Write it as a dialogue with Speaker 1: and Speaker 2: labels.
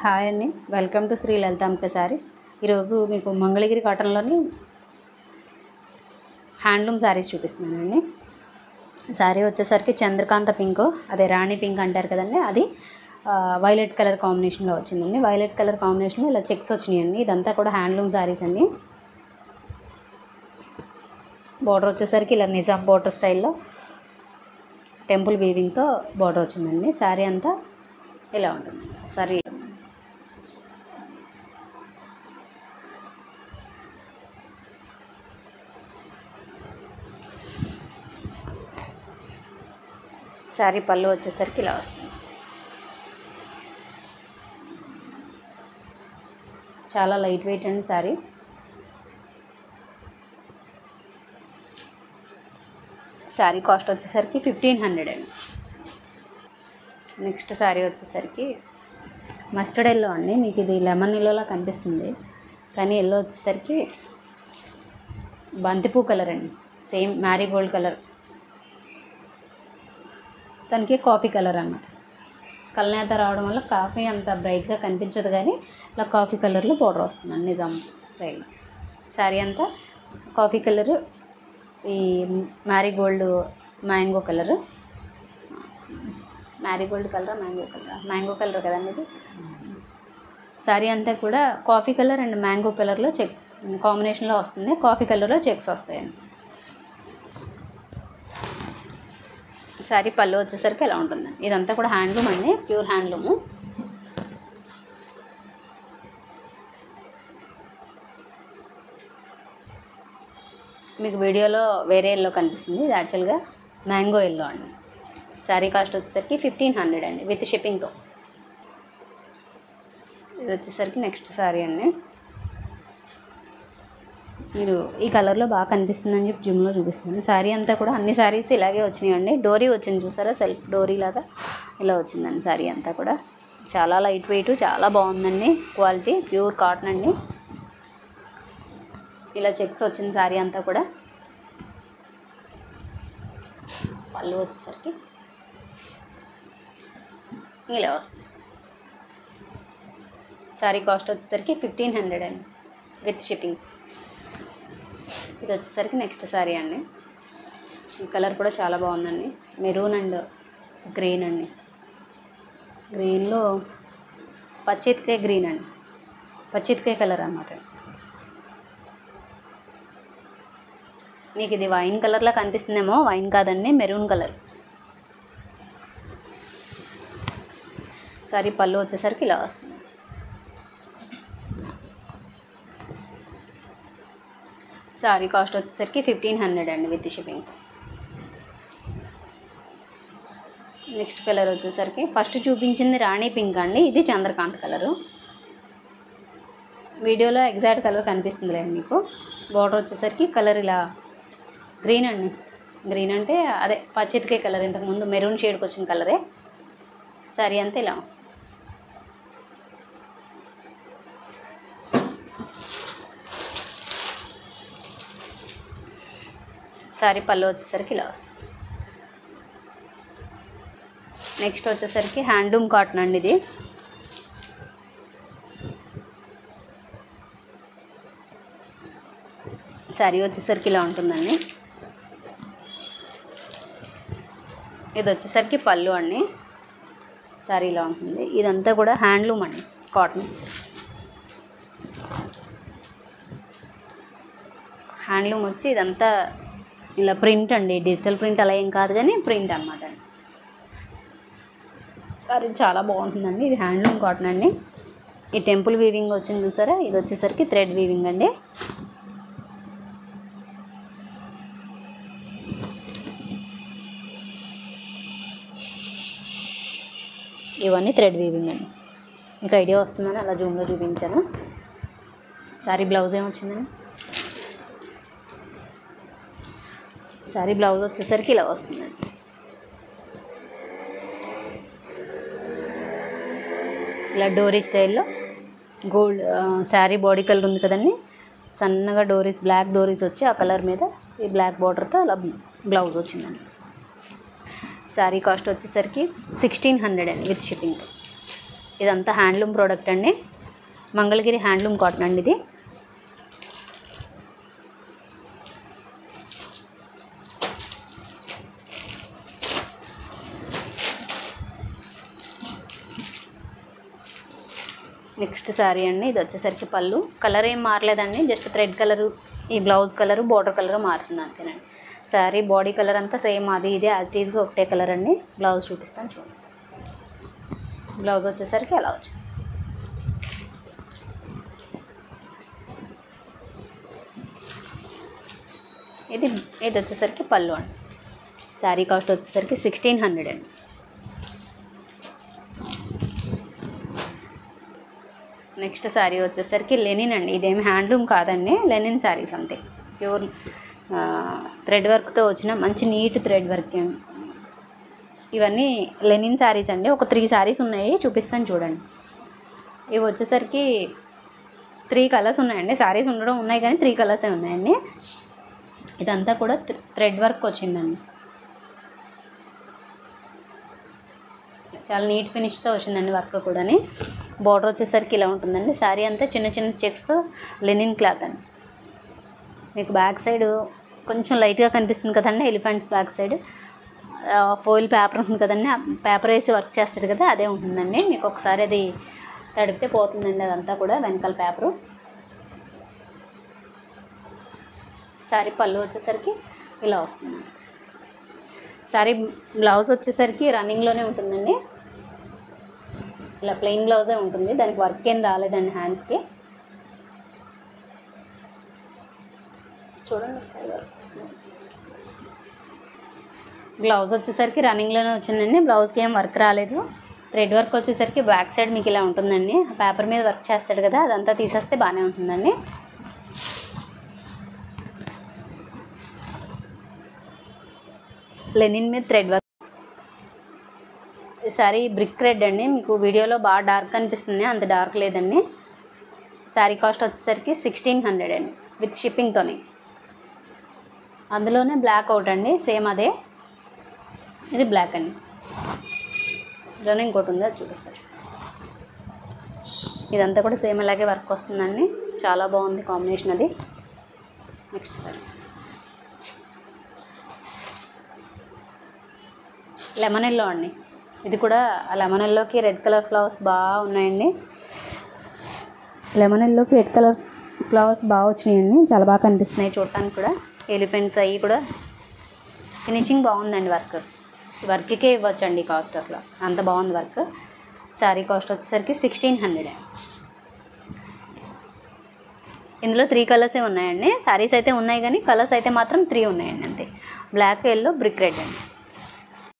Speaker 1: hi అండి welcome to Sri Lalithambika sarees ఈరోజు మీకు మంగళగిరి కాటన్లోని హ్యాండ్లూమ్ శారీస్ చూపిస్తున్నానండి శారీ వచ్చేసరికి చంద్రకాంత పింక్ అదే రాణి పింక్ అంటారు కదండి అది వైలెట్ కలర్ కాంబినేషన్లో వచ్చిందండి వైలెట్ కలర్ కాంబినేషన్లో ఇలా చెక్స్ వచ్చినాయండి ఇదంతా కూడా హ్యాండ్లూమ్ శారీస్ అండి బోర్డర్ వచ్చేసరికి ఇలా నిజాం బోర్డర్ స్టైల్లో టెంపుల్ వీవింగ్తో బోర్డర్ వచ్చిందండి శారీ అంతా ఇలా ఉంటుంది సారీ శారీ పళ్ళు వచ్చేసరికి ఇలా వస్తుంది చాలా లైట్ వెయిట్ అండి శారీ శారీ కాస్ట్ వచ్చేసరికి ఫిఫ్టీన్ హండ్రెడ్ అండి నెక్స్ట్ శారీ వచ్చేసరికి మస్టర్డ్ ఎల్లో అండి మీకు ఇది లెమన్ ఎల్లోలా కనిపిస్తుంది కానీ ఎల్లో వచ్చేసరికి బంతిపూ కలర్ అండి సేమ్ మ్యారీగోల్డ్ కలర్ తనకి కాఫీ కలర్ అన్నమాట కలనేత రావడం వల్ల కాఫీ అంత బ్రైట్గా కనిపించదు కానీ ఇలా కాఫీ కలర్లో పౌడర్ వస్తుందండి నిజాం స్టైల్లో శారీ అంతా కాఫీ కలర్ ఈ marigold mango colour marigold colour mango colour mango colour కదండి ఇది శారీ అంతా కూడా కాఫీ కలర్ అండ్ మ్యాంగో కలర్లో చెక్ కాంబినేషన్లో వస్తుంది కాఫీ కలర్లో చెక్స్ వస్తాయండి శారీ పళ్ళు వచ్చేసరికి ఎలా ఉంటుంది ఇదంతా కూడా హ్యాండ్లూమ్ అండి ప్యూర్ హ్యాండ్లూము మీకు వీడియోలో వేరే ఎల్లో కనిపిస్తుంది ఇది యాక్చువల్గా మ్యాంగో ఎల్లో అండి శారీ కాస్ట్ వచ్చేసరికి ఫిఫ్టీన్ హండ్రెడ్ అండి విత్ షిప్పింగ్తో ఇది వచ్చేసరికి నెక్స్ట్ శారీ అండి మీరు ఈ కలర్లో బాగా కనిపిస్తుందని చెప్పి జిమ్లో చూపిస్తున్నాను శారీ అంతా కూడా అన్ని శారీస్ ఇలాగే వచ్చినాయండి డోరీ వచ్చింది చూసారా సెల్ఫ్ డోరీ లాగా ఇలా వచ్చిందండి శారీ అంతా కూడా చాలా లైట్ వెయిట్ చాలా బాగుందండి క్వాలిటీ ప్యూర్ కాటన్ అండి ఇలా చెక్స్ వచ్చింది శారీ అంతా కూడా పళ్ళు వచ్చేసరికి ఇలా వస్తుంది శారీ కాస్ట్ వచ్చేసరికి ఫిఫ్టీన్ హండ్రెడ్ అండి విత్ షిప్పింగ్ ఇది వచ్చేసరికి నెక్స్ట్ శారీ అండి ఈ కలర్ కూడా చాలా బాగుందండి మెరూన్ అండ్ గ్రీన్ అండి గ్రీన్లో పచ్చితికాయ గ్రీన్ అండి పచ్చితికాయ కలర్ అన్నమాట మీకు ఇది వైన్ కలర్లా కనిపిస్తుందేమో వైన్ కాదండి మెరూన్ కలర్ సారీ పళ్ళు వచ్చేసరికి ఇలా వస్తుంది సారీ కాస్ట్ వచ్చేసరికి ఫిఫ్టీన్ హండ్రెడ్ అండి విత్ షిప్పింగ్ నెక్స్ట్ కలర్ వచ్చేసరికి ఫస్ట్ చూపించింది రాణి పింక్ అండి ఇది చంద్రకాంత్ కలరు వీడియోలో ఎగ్జాక్ట్ కలర్ కనిపిస్తుందిలేండి మీకు బార్డర్ వచ్చేసరికి కలర్ ఇలా గ్రీన్ అండి గ్రీన్ అంటే అదే పచ్చితికే కలర్ ఇంతకుముందు మెరూన్ షేడ్కి వచ్చిన కలరే సరీ అంతే ఇలా సారీ పళ్ళు వచ్చేసరికి ఇలా వస్తుంది నెక్స్ట్ వచ్చేసరికి హ్యాండ్లూమ్ కాటన్ అండి ఇది శారీ వచ్చేసరికి ఇలా ఉంటుందండి ఇది వచ్చేసరికి పళ్ళు అండి శారీ ఇలా ఉంటుంది ఇదంతా కూడా హ్యాండ్లూమ్ అండి కాటన్స్ హ్యాండ్లూమ్ వచ్చి ఇదంతా ఇలా ప్రింట్ అండి డిజిటల్ ప్రింట్ అలా ఏం కాదు కానీ ప్రింట్ అనమాట అండి సరే చాలా బాగుంటుందండి ఇది హ్యాండ్లూమ్ కాటన్ అండి ఈ టెంపుల్ వీవింగ్ వచ్చింది చూసారా ఇది వచ్చేసరికి థ్రెడ్ వీవింగ్ అండి ఇవన్నీ థ్రెడ్ వీవింగ్ అండి మీకు ఐడియా వస్తుందని అలా జూమ్లో చూపించాను సారీ బ్లౌజ్ ఏమొచ్చిందండి సారీ బ్లౌజ్ వచ్చేసరికి ఇలా వస్తుందండి ఇలా డోరీ స్టైల్లో గోల్డ్ శారీ బాడీ కలర్ ఉంది కదండి సన్నగా డోరీస్ బ్లాక్ డోరీస్ వచ్చి ఆ కలర్ మీద ఈ బ్లాక్ బార్డర్తో అలా బ్లౌజ్ వచ్చిందండి శారీ కాస్ట్ వచ్చేసరికి సిక్స్టీన్ హండ్రెడ్ అండి విత్ షిప్పింగ్తో ఇదంతా హ్యాండ్లూమ్ ప్రోడక్ట్ అండి మంగళగిరి హ్యాండ్లూమ్ కాటన్ అండి ఇది నెక్స్ట్ శారీ అండి ఇది వచ్చేసరికి పళ్ళు కలర్ ఏం మారలేదండి జస్ట్ థ్రెడ్ కలరు ఈ బ్లౌజ్ కలరు బోర్డర్ కలర్ మారుతుంది అంతేనండి శారీ బాడీ కలర్ అంతా సేమ్ అది ఇది యాజ్ టీజ్గా ఒకటే కలర్ అండి బ్లౌజ్ చూపిస్తాను చూడండి బ్లౌజ్ వచ్చేసరికి ఎలా వచ్చింది ఇది ఇది వచ్చేసరికి పళ్ళు అండి శారీ కాస్ట్ వచ్చేసరికి సిక్స్టీన్ హండ్రెడ్ అండి నెక్స్ట్ శారీ వచ్చేసరికి లెనిన్ అండి ఇదేమి హ్యాండ్లూమ్ కాదండి లెనిన్ శారీస్ అంతే ప్యూర్ థ్రెడ్ వర్క్తో వచ్చిన మంచి నీట్ థ్రెడ్ వర్క్ ఇవన్నీ లెనిన్ శారీస్ అండి ఒక త్రీ శారీస్ ఉన్నాయి చూపిస్తాను చూడండి ఇవి వచ్చేసరికి త్రీ కలర్స్ ఉన్నాయండి శారీస్ ఉండడం ఉన్నాయి కానీ త్రీ కలర్సే ఉన్నాయండి ఇదంతా కూడా థ్రెడ్ వర్క్ వచ్చిందండి చాలా నీట్ ఫినిష్తో వచ్చిందండి వర్క్ కూడాని బార్డర్ వచ్చేసరికి ఇలా ఉంటుందండి శారీ అంతా చిన్న చిన్న చెక్స్తో లెనిన్ క్లాత్ అండి మీకు బ్యాక్ సైడ్ కొంచెం లైట్గా కనిపిస్తుంది కదండి elephants back side foil paper ఉంటుంది కదండి ఆ పేపర్ వేసి వర్క్ చేస్తారు కదా అదే ఉంటుందండి మీకు ఒకసారి అది తడిపితే పోతుందండి అదంతా కూడా వెనకాల పేపరు శారీ పళ్ళు వచ్చేసరికి ఇలా వస్తుంది శారీ బ్లౌజ్ వచ్చేసరికి రన్నింగ్లోనే ఉంటుందండి ఇలా ప్లెయిన్ బ్లౌజే ఉంటుంది దానికి వర్క్ ఏం రాలేదండి హ్యాండ్స్కి చూడండి వర్క్ వస్తుంది బ్లౌజ్ వచ్చేసరికి రన్నింగ్లోనే వచ్చిందండి బ్లౌజ్కి ఏం వర్క్ రాలేదు థ్రెడ్ వర్క్ వచ్చేసరికి బ్యాక్ సైడ్ మీకు ఇలా ఉంటుందండి పేపర్ మీద వర్క్ చేస్తాడు కదా అదంతా తీసేస్తే బాగానే ఉంటుందండి లెనిన్ మీద thread work sari brick red అండి మీకు వీడియోలో బాగా డార్క్ అనిపిస్తుంది అంత డార్క్ లేదండి శారీ కాస్ట్ వచ్చేసరికి సిక్స్టీన్ హండ్రెడ్ అండి విత్ షిప్పింగ్తోనే అందులోనే బ్లాక్ అవుట్ అండి సేమ్ అదే ఇది బ్లాక్ అండి ఇందులోనే ఇంకోటి ఉంది అది చూపిస్తారు ఇదంతా కూడా సేమ్ అలాగే వర్క్ వస్తుందండి చాలా బాగుంది కాంబినేషన్ అది నెక్స్ట్ సారీ లెమన్ ఎల్లో అండి ఇది కూడా లెమన్ ఎల్లోకి రెడ్ కలర్ ఫ్లవర్స్ బాగా ఉన్నాయండి లెమన్ ఎల్లోకి రెడ్ కలర్ ఫ్లవర్స్ బాగా వచ్చినాయండి చాలా బాగా కనిపిస్తున్నాయి చూడటానికి కూడా ఎలిఫెంట్స్ అవి కూడా ఫినిషింగ్ బాగుందండి వర్క్ వర్క్కే ఇవ్వచ్చండి కాస్ట్ అసలు అంత బాగుంది వర్క్ శారీ కాస్ట్ వచ్చేసరికి సిక్స్టీన్ హండ్రెడ్ ఇందులో త్రీ కలర్సే ఉన్నాయండి శారీస్ అయితే ఉన్నాయి కానీ కలర్స్ అయితే మాత్రం త్రీ ఉన్నాయండి అంతే బ్లాక్ ఎల్లో బ్రిక్ రెడ్ అండి